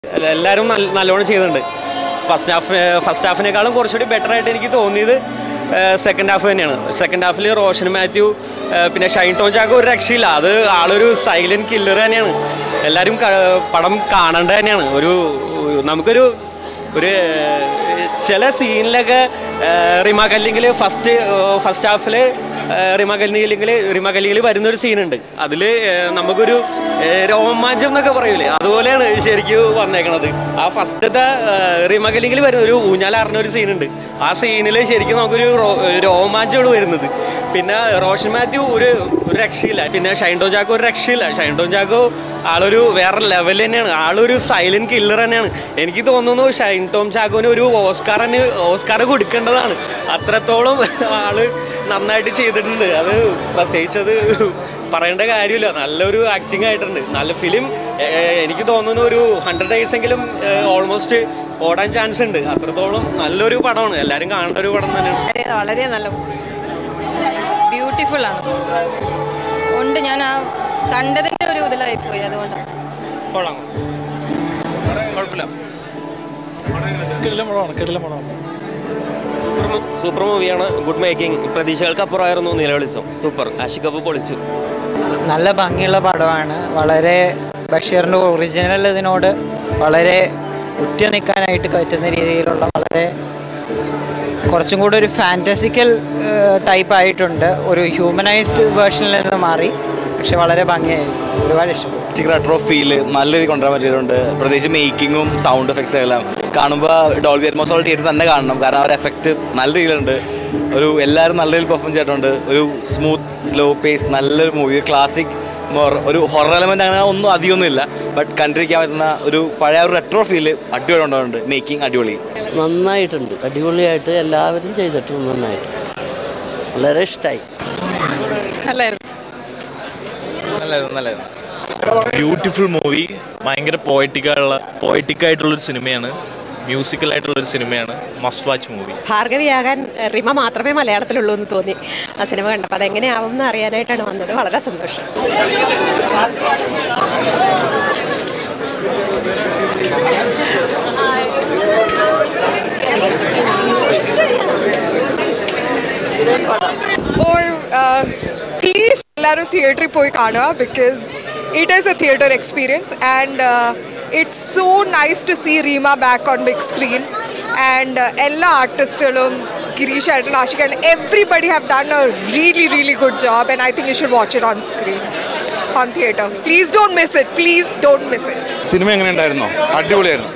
എല്ലാവരും നല്ല നല്ലോണം ചെയ്യുന്നുണ്ട് ഫസ്റ്റ് ഹാഫ് ഫസ്റ്റ് ഹാഫിനേക്കാളും കുറച്ചുകൂടി ബെറ്റർ ആയിട്ട് എനിക്ക് തോന്നിയത് സെക്കൻഡ് ഹാഫ് തന്നെയാണ് സെക്കൻഡ് ഹാഫിൽ റോഷൻ മാത്യു ആ, പിന്നെ ഷൈൻ ടോൺ ചാക്കോ ഒരു രക്ഷയില്ല അത് ആളൊരു സൈലന്റ് കില്ലർ തന്നെയാണ് എല്ലാവരും ക- പടം കാണേണ്ടത് തന്നെയാണ് ഒരു നമുക്കൊരു ഒരു ഏഹ്, ചില സീനിലൊക്കെ റിമ കല്ലിങ്കിൽ ഫസ്റ്റ് ഫസ്റ്റ് ഹാഫിൽ റിമ കല്ലിങ്കിൽ റിമ കല്ലിയിൽ വരുന്നൊരു സീനുണ്ട് അതിൽ നമുക്കൊരു ഏഹ്, രോമാഞ്ചം എന്നൊക്കെ പറയൂലേ അതുപോലെയാണ് ശരിക്കും വന്നേക്കണത് ആ ഫസ്റ്റത്തെ റിമ കല്ലിങ്കിൽ വരുന്ന ഒരു ഊഞ്ഞാലാറിന ഒരു സീനുണ്ട് ആ സീനിൽ ശരിക്കും നമുക്കൊരു റോ- രോമാഞ്ചമാണ് വരുന്നത് പിന്നെ റോഷൻ മാത്യു ഒരു ഒരു രക്ഷയില്ല പിന്നെ ഷൈൻ ടോൺ ചാക്കോ ഒരു രക്ഷയില്ല ഷൈൻ ടോൺ ചാക്കോ ആളൊരു വേറെ ലെവൽ തന്നെയാണ് ആളൊരു സൈലന്റ് കില്ലർ തന്നെയാണ് എനിക്ക് തോന്നുന്നു ഷൈൻ ടോം ചാക്കോന് ഒരു ഓസ്കാറിന് ഓസ്കാർ കൊടുക്കേണ്ടതാണ് അത്രത്തോളം ആള് നന്നായിട്ട് ചെയ്തിട്ടുണ്ട് അത് പ്രത്യേകിച്ച് അത് പറയേണ്ട കാര്യമില്ല നല്ലൊരു ആക്ടിങ് ആയിട്ടുണ്ട് നല്ല ഫിലിം എനിക്ക് തോന്നുന്നു ഒരു ഹൺഡ്രഡ് ഡേയ്സ് എങ്കിലും ഓൾമോസ്റ്റ് ഓടാൻ ചാൻസ് ഉണ്ട് അത്രത്തോളം നല്ലൊരു പടമാണ് എല്ലാവരും കാണേണ്ട ഒരു പടം തന്നെയാണ് വളരെ വളരെ നല്ല ബ്യൂട്ടിഫുൾ ആണ് ഉണ്ട് ഞാൻ ആ കണ്ടതിൻ്റെ ഒരു ഇതിലായി പോയി അതുകൊണ്ട് കൊള്ളാം കുഴപ്പമില്ല സൂപ്പർ മൂവിയാണ് ഗുഡ് മേക്കിംഗ് പ്രതീക്ഷകൾക്ക് അപ്പുറമായിരുന്നു നിലവിളിച്ചോ സൂപ്പർ ആഷിക്കപ്പ് പൊളിച്ചു നല്ല ഭംഗിയുള്ള പടമാണ് വളരെ ബഷീറിൻ്റെ ഒറിജിനൽ ഇതിനോട് വളരെ ഉറ്റ നിൽക്കാനായിട്ട് പറ്റുന്ന രീതിയിലുള്ള വളരെ കുറച്ചും കൂടെ ഒരു ഫാൻറ്റസിക്കൽ ടൈപ്പ് ആയിട്ടുണ്ട് ഒരു ഹ്യൂമനൈസ്ഡ് വേർഷനിൽ നിന്ന് മാറി പക്ഷെ വളരെ ഭംഗിയായി ഒരുപാട് ഇഷ്ടപ്പെട്ടു റെട്രോ ഫീല് നല്ല രീതിയിൽ കൊണ്ടുവരാൻ പറ്റിയിട്ടുണ്ട് പ്രത്യേകിച്ച് മേക്കിങ്ങും സൗണ്ട് എഫക്ട്സ് എല്ലാം കാണുമ്പോൾ ഡോൾബി അറ്റ്മോസോൾ തിയേറ്റർ തന്നെ കാണണം കാരണം ആ ഒരു എഫക്റ്റ് നല്ല രീതിയിലുണ്ട് ഒരു എല്ലാവരും നല്ല രീതിയിൽ പെർഫോം ചെയ്തിട്ടുണ്ട് ഒരു സ്മൂത്ത് സ്ലോ പേസ് നല്ലൊരു മൂവി ക്ലാസിക് മോർ ഒരു ഹൊറർ എലമെന്റ് അങ്ങനെ ഒന്നും അധികമൊന്നും ഇല്ല ബട്ട് കണ്ടിരിക്കാൻ പറ്റുന്ന ഒരു പഴയ ഒരു റെട്രോ ഫീല് അടിപൊളി ഉണ്ടാവുന്നുണ്ട് മേക്കിംഗ് അടിപൊളി നന്നായിട്ടുണ്ട് അടിപൊളിയായിട്ട് എല്ലാവരും ചെയ്തിട്ടുണ്ട് നന്നായിട്ട് വളരെ ഇഷ്ടമായി നല്ലായിരുന്നു നല്ലായിരുന്നു നല്ലായിരുന്നു ബ്യൂട്ടിഫുൾ മൂവി ഭയങ്കര പോയറ്റിക്കുള്ള പോയറ്റിക് ആയിട്ടുള്ളൊരു സിനിമയാണ് മ്യൂസിക്കൽ ആയിട്ടുള്ളൊരു സിനിമയാണ് മസ്റ്റ് വാച്ച് മൂവി ഭാർഗവിയാകാൻ എഹ്, റിമ മാത്രമേ മലയാളത്തിലുള്ളൂ എന്ന് തോന്നി ആ സിനിമ കണ്ടപ്പോൾ അതെങ്ങനെയാവും എന്ന് അറിയാനായിട്ടാണ് വന്നത് വളരെ സന്തോഷം or uh, please എല്ലാവരും തിയേറ്ററിൽ പോയി കാണുക because it is a theatre experience and it's so nice to see Rima back on big screen and എല്ലാ ആർട്ടിസ്റ്റുകളും ഗിരീഷ് ആയിട്ടുള്ള Aashiq everybody have done a really really good job and I think you should watch it on screen on theatre please don't miss it please don't miss it സിനിമ എങ്ങനെ ഉണ്ടായിരുന്നോ അടിപൊളിയായിരുന്നു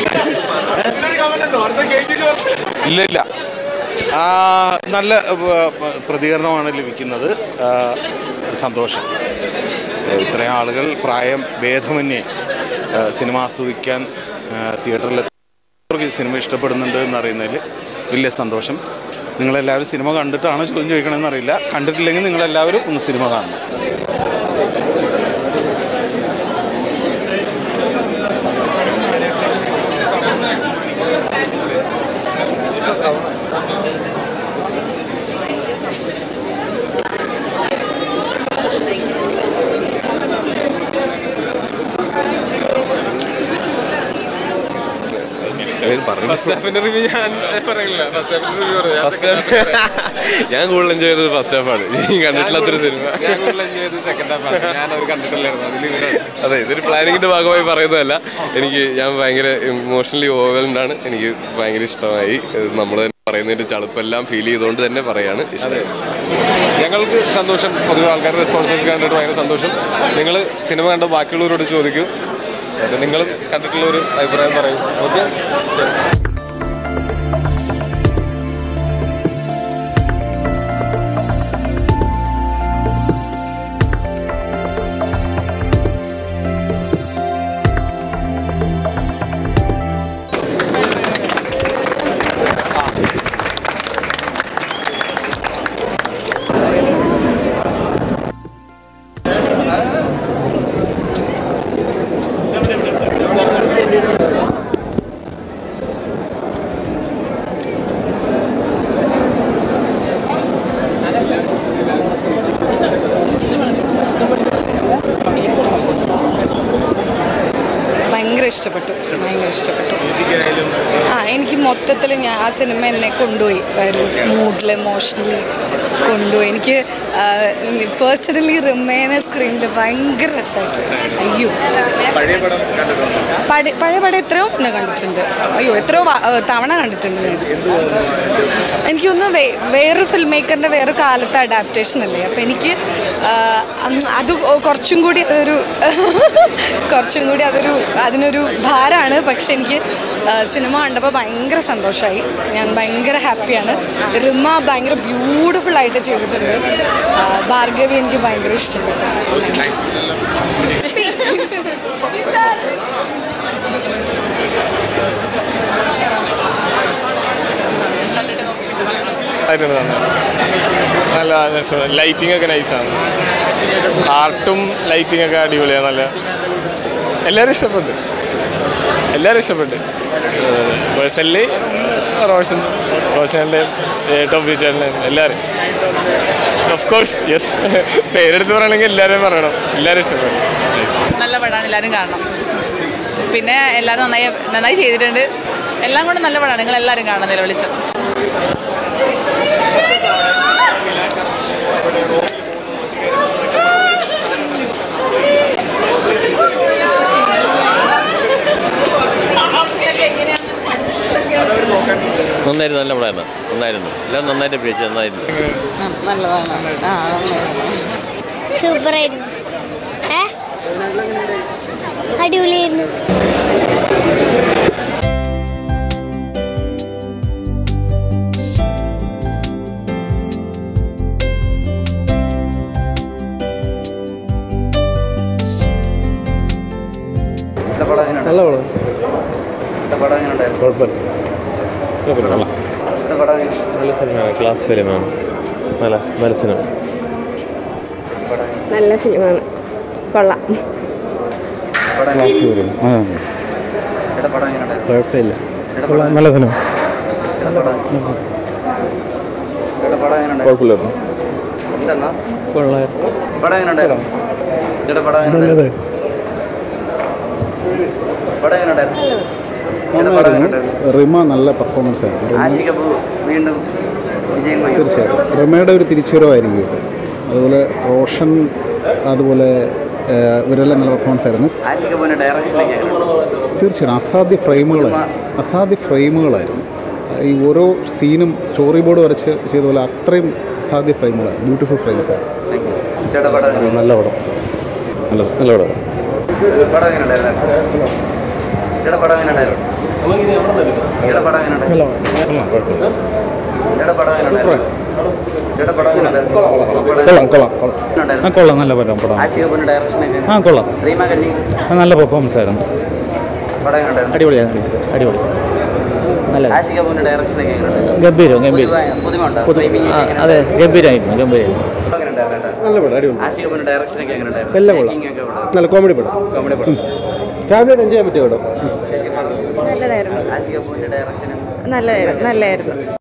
ഇല്ല ഇല്ല ആ, നല്ല പ- പ- പ്രതികരണമാണ് ലഭിക്കുന്നത് ആ, സന്തോഷം ഇത്രയും ആളുകൾ പ്രായം ഭേദമന്യേ ആ, സിനിമ ആസ്വദിക്കാൻ ആ, തിയേറ്ററിൽ എത്തുന്നവർക്ക് ഈ സിനിമ ഇഷ്ടപ്പെടുന്നുണ്ട് എന്നറിയുന്നതിൽ വലിയ സന്തോഷം നിങ്ങളെല്ലാവരും സിനിമ കണ്ടിട്ടാണോ ചോദ്യം ചോദിക്കണമെന്ന് അറിയില്ല കണ്ടിട്ടില്ലെങ്കിൽ നിങ്ങളെല്ലാവരും ഒന്ന് സിനിമ കാണണം ഫസ്റ്റ് ഹാഫിന്റെ റിവ്യൂ ഞാൻ പറയില്ല ഫസ്റ്റ് ഹാഫിന്റെ റിവ്യൂ ഞാൻ കൂടുതൽ എൻജോയ് ചെയ്തത് ഫസ്റ്റ് ഹാഫാണ് ഈ കണ്ടിട്ടില്ലാത്തൊരു സിനിമ ഞാൻ കൂടുതൽ എൻജോയ് ചെയ്തത് സെക്കൻഡ് ഹാഫാണ് ഞാൻ അത് കണ്ടിട്ടില്ലായിരുന്നു അതിൽ അതെ ഇതൊരു പ്ലാനിങ്ങിന്റെ ഭാഗമായി പറയുന്നതല്ല എനിക്ക് ഞാൻ ഭയങ്കര ഇമോഷണലി ഓവർവെൽഡ് ആണ് എനിക്ക് ഭയങ്കര ഇഷ്ടമായി നമ്മൾ തന്നെ പറയുന്നതിന്റെ ചളുപ്പെല്ലാം ഫീൽ ചെയ്തുകൊണ്ട് തന്നെ പറയാണ് ഇഷ്ടം ഞങ്ങൾക്ക് സന്തോഷം പൊതുവെ ആൾക്കാരുടെ റെസ്പോൺസ് കണ്ടിട്ട് ഭയങ്കര സന്തോഷം നിങ്ങൾ സിനിമ കണ്ട ബാക്കിയുള്ളവരോട് ചോദിക്കൂ നിങ്ങൾ കണ്ടിട്ടുള്ള ഒരു അഭിപ്രായം പറയൂ ഓക്കെ ഭയങ്കര ഇഷ്ടപ്പെട്ടു ആ എനിക്ക് മൊത്തത്തിൽ ഞാൻ ആ സിനിമ എന്നെ കൊണ്ടുപോയി ഒരു മൂഡിൽ ഇമോഷണലി കൊണ്ടുപോയി എനിക്ക് പേഴ്സണലി റിമേനെ സ്ക്രീനിൽ ഭയങ്കര രസമായിട്ട് അയ്യോ പഴയ പടം കണ്ടിട്ടുണ്ടോ പഴയ പഴയ പടം എത്രയോ മുന്നേ കണ്ടിട്ടുണ്ട് അയ്യോ എത്രയോ വ- ഏഹ് തവണ കണ്ടിട്ടുണ്ട് ഞാൻ എനിക്കൊന്ന് വേ വേറൊരു ഫിൽം മേക്കറിൻ്റെ വേറെ കാലത്തെ അഡാപ്റ്റേഷൻ അല്ലേ അപ്പോൾ എനിക്ക് ആ, അന്ന് അത് കുറച്ചും കൂടി അതൊരു കുറച്ചും കൂടി അതൊരു അതിനൊരു ഭാരമാണ് പക്ഷെ എനിക്ക് ആ, സിനിമ കണ്ടപ്പോൾ ഭയങ്കര സന്തോഷമായി ഞാൻ ഭയങ്കര ഹാപ്പിയാണ് റിമ ഭയങ്കര ബ്യൂട്ടിഫുൾ ആയിട്ട് ചെയ്തിട്ടുണ്ട് ആ, ഭാർഗവി എനിക്ക് ഭയങ്കര ഇഷ്ടപ്പെട്ടു നല്ല ലൈറ്റിംഗ് ഒക്കെ നൈസാണ് ആർട്ടും ലൈറ്റിംഗ് ഒക്കെ അടിപൊളിയാണ് നല്ല എല്ലാവരും ഇഷ്ടപ്പെട്ടു എല്ലാവരും ഇഷ്ടപ്പെട്ടു പേഴ്സണലി റോഷൻ റോഷൻ്റെയും ടോപ്പി ചേട്ടൻ്റെയും എല്ലാവരും ഓഫ് കോഴ്സ് യെസ് പേരെടുത്ത് പറയണമെങ്കിൽ എല്ലാവരും പറയണം എല്ലാവരും ഇഷ്ടപ്പെട്ടു നല്ല പടമാണ് എല്ലാവരും കാണണം പിന്നെ എല്ലാവരും നന്നായി നന്നായി ചെയ്തിട്ടുണ്ട് എല്ലാം കൂടെ നല്ല പടമാണ് നിങ്ങൾ എല്ലാവരും കാണണം നിലവിളിച്ച് നന്നായിരുന്നു നല്ല പടമായിരുന്നു നന്നായിരുന്നു എല്ലാം നന്നായിട്ട് അഭിനയിച്ചു നന്നായിരുന്നു നല്ലതാണ് ആ സൂപ്പറായിരുന്നു ഏ അടിപൊളിയായിരുന്നു നല്ല പടം കുഴപ്പമില്ല നല്ല സിനിമയാണ് ക്ലാസ് ഫിലിമാണ് നല്ല നല്ല സിനിമ നല്ല ഫിലിമാണ് കൊള്ളാം ക്ലാസ് ഫിലിം കുഴപ്പമില്ല നല്ല സിനിമ കുഴപ്പമില്ലായിരുന്നു നല്ലത് റിമ നല്ല പെർഫോമൻസ് ആയിരുന്നു വീണ്ടും വിജയം കൊയ്യും. തീർച്ചയായിട്ടും റിമയുടെ ഒരു തിരിച്ചുവരവായിരിക്കും ഇത് അതുപോലെ റോഷൻ അതുപോലെ ഏഹ്, ഇവരെല്ലാം നല്ല പെർഫോമൻസ് ആയിരുന്നു ആഷിക പോയിന്റെ ഡയറക്ഷനിലേക്ക് തീർച്ചയായിട്ടും അസാധ്യ ഫ്രെയിമുകൾ അസാധ്യ ഫ്രെയിമുകളായിരുന്നു ഈ ഓരോ സീനും സ്റ്റോറി ബോർഡ് വരച്ച് ചെയ്ത പോലെ അത്രയും അസാധ്യ ഫ്രെയിമുകളാണ് ബ്യൂട്ടിഫുൾ ഫ്രെയിംസ് ആണ് ചേട്ടാ പടം നല്ല പടം നല്ല നല്ല പടം പടം എങ്ങനെ ഉണ്ടായിരുന്നു ചേട്ടാ പടം എങ്ങനെ ഉണ്ടായിരുന്നു ചേട്ടാ പടം എങ്ങനെ ഉണ്ടായിരുന്നു ചേട്ടാ പടം എങ്ങനെ ഉണ്ടായിരുന്നു ചേട്ടാ പടം എങ്ങനെ ഉണ്ടായിരുന്നു കൊള്ളാം കൊള്ളാം ആ കൊള്ളാം നല്ല പടം പടം ആഷിക പോയിന്റെ ഡയറക്ഷനൊക്കെ ആ കൊള്ളാം റീമ കന്നി ആ, നല്ല പെർഫോമൻസ് ആയിരുന്നു പടം എങ്ങനെ ഉണ്ടായിരുന്നു അടിപൊളിയാണ് അടിപൊളി നല്ല ആഷിക പോയിന്റെ ഡയറക്ഷനൊക്കെ എങ്ങനെ ഉണ്ടായിരുന്നു ഗംഭീരം ഗംഭീരം പുതുമ- പുതുമ ഉണ്ടോ പുതു- Framing ആ, ഒക്കെ എങ്ങനെ അതെ ഗംഭീരമായിരുന്നു ഗംഭീരമായിരുന്നു പടം എങ്ങനെ ഉണ്ടായിരുന്നു ചേട്ടാ? നല്ല പടം അടിപൊളി ആഷിക പോയിന്റെ ഡയറക്ഷനൊക്കെ എങ്ങനെ ഉണ്ടായിരുന്നു എല്ലാം കൊള്ളാം Making ഒക്കെ എവിടെ? നല്ല കോമഡി പടം കോമഡി പടം ഫാമിലിയായിട്ട് എൻജോയ് ചെയ്യാൻ പറ്റിയ പടം നല്ലതായിരുന്നു ആഷിക പോയിന്റെ ഡയറക്ഷനും നല്ലതായിരുന്നു നല്ലതായിരുന്നു